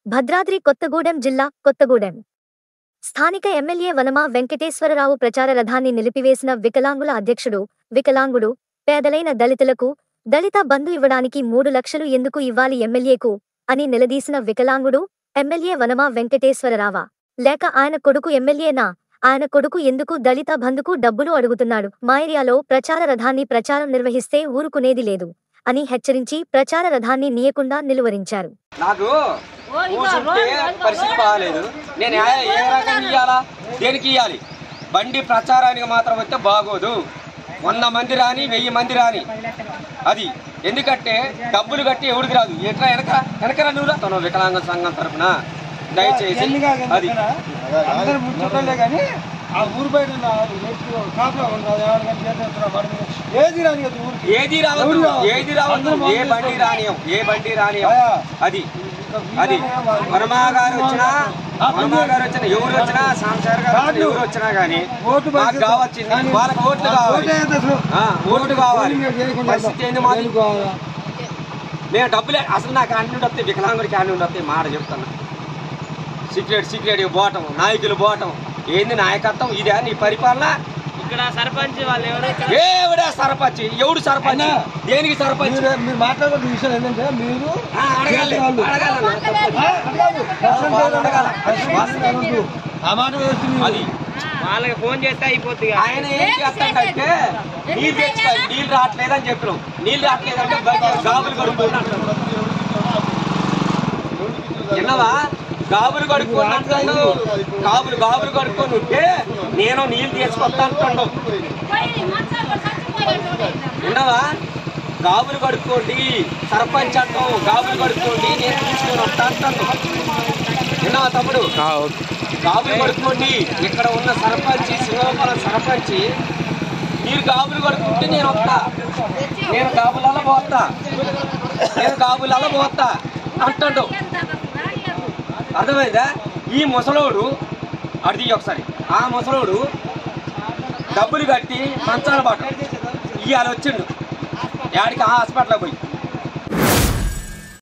భద్రాద్రి కొత్తగూడెం జిల్లా కొత్తగూడెం స్థానిక ఎమ్మెల్యే వనమా వెంకటేశ్వరరావు ప్రచార రథాన్ని నిలిపివేసిన వికలాంగుల అధ్యక్షుడు వికలాంగుడు పేదలైన దళితులకు దళిత బంధు ఇవ్వడానికి మూడు లక్షలు ఎందుకు ఇవ్వాలి ఎమ్మెల్యేకు అని నిలదీసిన వికలాంగుడు ఎమ్మెల్యే వనమా వెంకటేశ్వరరావా లేక ఆయన కొడుకు ఎమ్మెల్యేనా ఆయన కొడుకు ఎందుకు దళిత బంధుకు డబ్బులు అడుగుతున్నాడు మా ఏరియాలో ప్రచార రథాన్ని ప్రచారం నిర్వహిస్తే ఊరుకునేది లేదు అని హెచ్చరించి ప్రచార రథాన్ని నీయకుండా నిలువరించారు నాకు కూర్చుంటే పరిస్థితి బాగాలేదు నేను ఏ- ఏ రకంగా ఇవ్వాలా దేనికి ఇవ్వాలి బండి ప్రచారానికి మాత్రం వస్తే బాగోదు వంద మంది రాని వెయ్యి మంది రాని అది ఎందుకంటే డబ్బులు కట్టి ఎవరికి రాదు ఎట్లా వెనక వెనకరా నువ్వు తన వికలాంగ సంఘం తరఫున దయచేసి అది అందరూ ముట్టుకోలే కానీ ఆ ఊరు బయట ఉన్న వ్యక్తి కాపులో ఉన్నది ఎవరికైనా చేసేస్తున్నా బండి మీద. ఏది రాని కదా ఊరికి ఏది రావద్దు ఏది రావద్దు ఏ బండి రానియం ఏ బండి రానియం అది అది వర్మా గారు వచ్చినా వర్మా గారు వచ్చినా ఎవరు వచ్చినా సాంసార్ గారు వచ్చినా, ఎవరు వచ్చినా కానీ ఓటు మాకు కావచ్చింది వాళ్ళకి ఓట్లు కావాలి ఓటే ఎంత అసలు? ఆ, ఓట్లు కావాలి ఓటు చేయకుండా పరిస్థితి ఏంది మాది దేనికి కావాలా? మేము డబ్బులే అసలు నాకు అన్ని వస్తాయి వికలాంగుడికి అన్ని వస్తాయి మాట చెప్తున్నా సీక్రెట్ సీక్రెట్ పోవటం నాయకులు పోవటం ఏంది నాయకత్వం ఇదే నీ పరిపాలన ఇక్కడ సర్పంచ్ వాళ్ళు ఎవరు ఏవిడా సర్పంచ్ ఎవడు సర్పంచ్ అన్నా. దేనికి సర్పంచ్ మీరు మీరు మాట్లాడుతున్న విషయం ఏంటంటే మీరు ఆ, అడగాలి వాళ్ళు. అడగాలన్నా. ఆ, అడగాలి. ప్రశ్న వాళ్ళు అడగాల. ప్రశ్న అనొద్దు. ఆ మాట వేస్తుంది అది వాళ్ళకి ఫోన్ చేస్తే అయిపోద్ది ఆయన ఏం చేస్తాడంటే నీళ్ళు తెచ్చుకోవాలి నీళ్ళు రావట్లేదని చెప్పినాం నీళ్ళు రావట్లేదంటే బయట గాబులు కడుక్కుంటాడు విన్నావా గాబులు కడుక్కొని అంటాడు గాబులు గాబులు కడుక్కొని ఉంటే నేను నీళ్ళు తీసుకొస్తా అంటాడు విన్నావా గాబులు కడుక్కోండి సర్పంచ్ అంటాం గాబులు కడుక్కోండి నేను తీసుకొని వస్తా అంటాను విన్నావా తమ్ముడు గాబులు కడుక్కోండి ఇక్కడ ఉన్న సర్పంచ్ సింగోపాలం సర్పంచ్ మీరు గాబులు కడుక్కుంటే నేను వస్తా నేను గాబులలో పోతా నేను గాబులలో పోతా అంటాడు అర్థమైందా ఈ ముసలోడు అడిది ఒకసారి ఆ ముసలోడు డబ్బులు కట్టి మంచాల పాట ఇవాళ వచ్చిండు యాడికి హాస్పిటల్కి పోయి